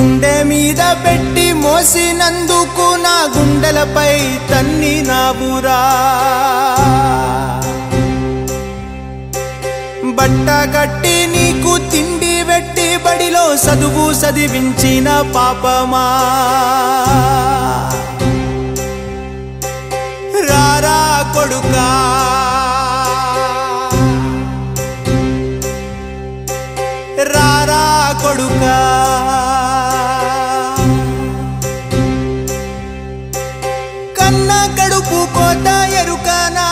గుండె మీద పెట్టి మోసినందుకు నా గుండెలపై తన్ని నావురా బట్ట కట్టి నీకు తిండి పెట్టి బడిలో చదువు చదివించిన పాపమా రారా కొడుకా రారా కొడుకా కన్న కడుపు కోత ఎరుకనా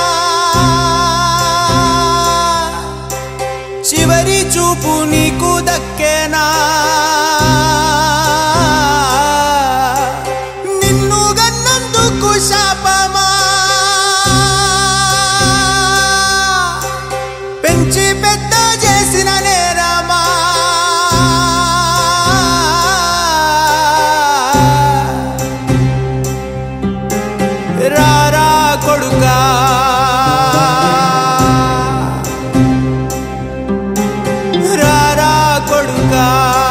చివరి చూపు నీకు దక్కేనా నిన్ను గన్నందుకు శాపమా పెంచి పెద్ద చేసిన నేరమా రారా కొడుకా రారా కొడుకా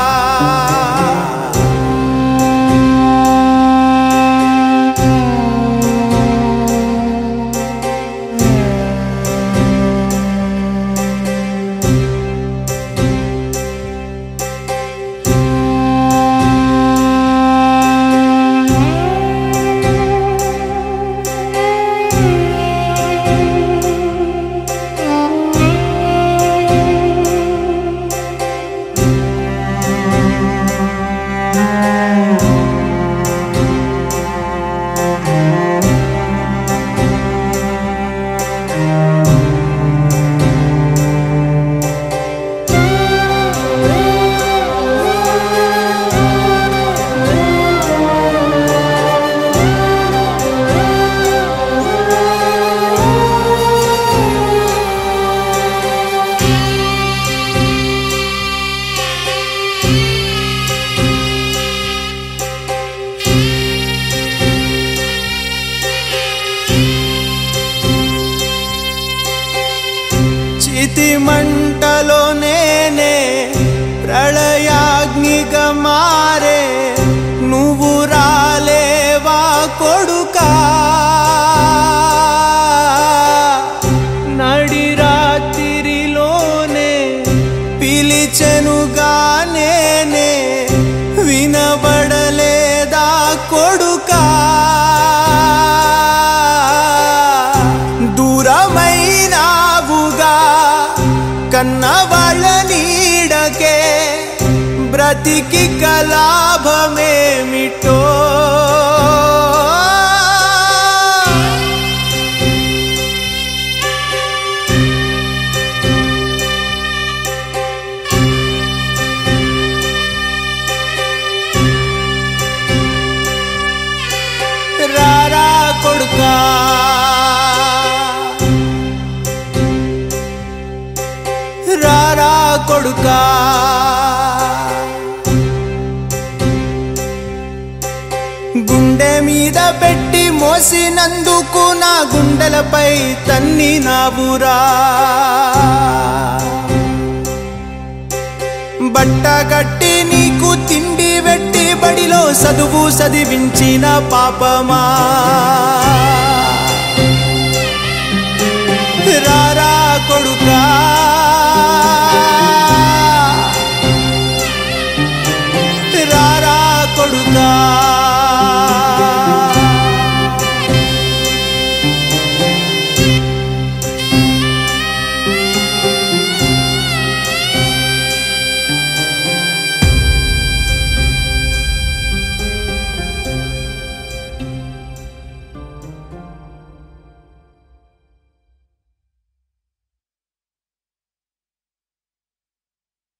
చితి మంటలో నేనే ప్రళయాగ్నిగా మారే నువ్వు రాలేవా కొడుకా నడి రాత్రిలోనే పిలిచెనుగా నేనే వినబడలేదా కొడుకా దూరమైనావుగా కన్న వాళ్ళ నీడకే బ్రతికి కలాభమేమిటో రారా కొడుకా రారా కొడుకా గుండె మీద పెట్టి మోసినందుకు నా గుండెలపై తన్ని నావురా బట్ట కట్టి నీకు తిండి పెట్టి బడిలో చదువు చదివించిన పాపమా రారా కొడుకా